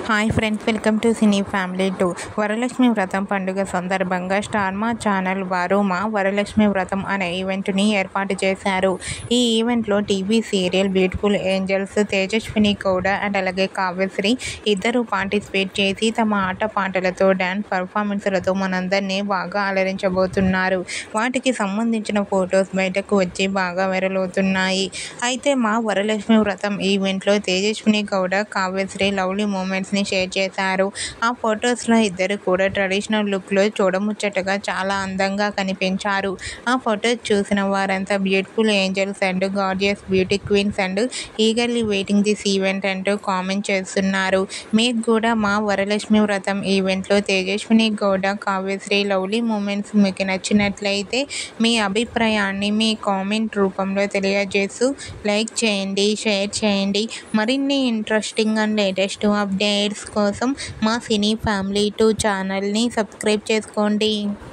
hi friends welcome to cine family two Varalakshmi Vratam పండుగ సందర్భంగా star మా ఛానల్ వారు మా వరలక్ష్మి వ్రతం అనే ఈవెంట్ని ఏర్పాటు చేశారు ఈ ఈవెంట్లో TV serial beautiful angels Tejaswini Gowda and అలాగే కావ్యశ్రీ ఇద్దరు పార్టిసిపేట్ చేసి తమ ఆట పాటలతో డ్యాన్స్ పర్ఫార్మెన్స్లతో మనందరినీ బాగా అలరించబోతున్నారు వాటికి సంబంధించిన ఫొటోస్ బయటకు వచ్చి బాగా వైరల్ అవుతున్నాయి అయితే మా వరలక్ష్మి వ్రతం ఈవెంట్లో తేజస్విని గౌడ కావ్యశ్రీ లవ్లీ మూమెంట్స్ని షేర్ చేశారు ఆ ఫొటోస్లో ఇద్దరు కూడా ట్రెడిషనల్ లుక్లో చూడముచ్చటగా చాలా అందంగా కనిపించారు ఆ ఫొటోస్ చూసిన వారంతా beautiful angels and gorgeous beauty queens and eagerly waiting this event అంటూ కామెంట్ చేస్తున్నారు మీకు కూడా మా వరలక్ష్మి వ్రతం ఈవెంట్లో తేజస్విని గౌడ కావ్యశ్రీ లవ్లీ మూమెంట్స్ మీకు నచ్చినట్లయితే మీ అభిప్రాయాన్ని మీ కామెంట్ రూపంలో తెలియజేస్తూ లైక్ చేయండి షేర్ చేయండి మరిన్ని ఇంట్రెస్టింగ్ అండ్ లేటెస్ట్ అప్డేట్స్ కోసం మా సినీ ఫ్యామిలీ టూ ఛానల్ని సబ్స్క్రైబ్ చేసుకోండి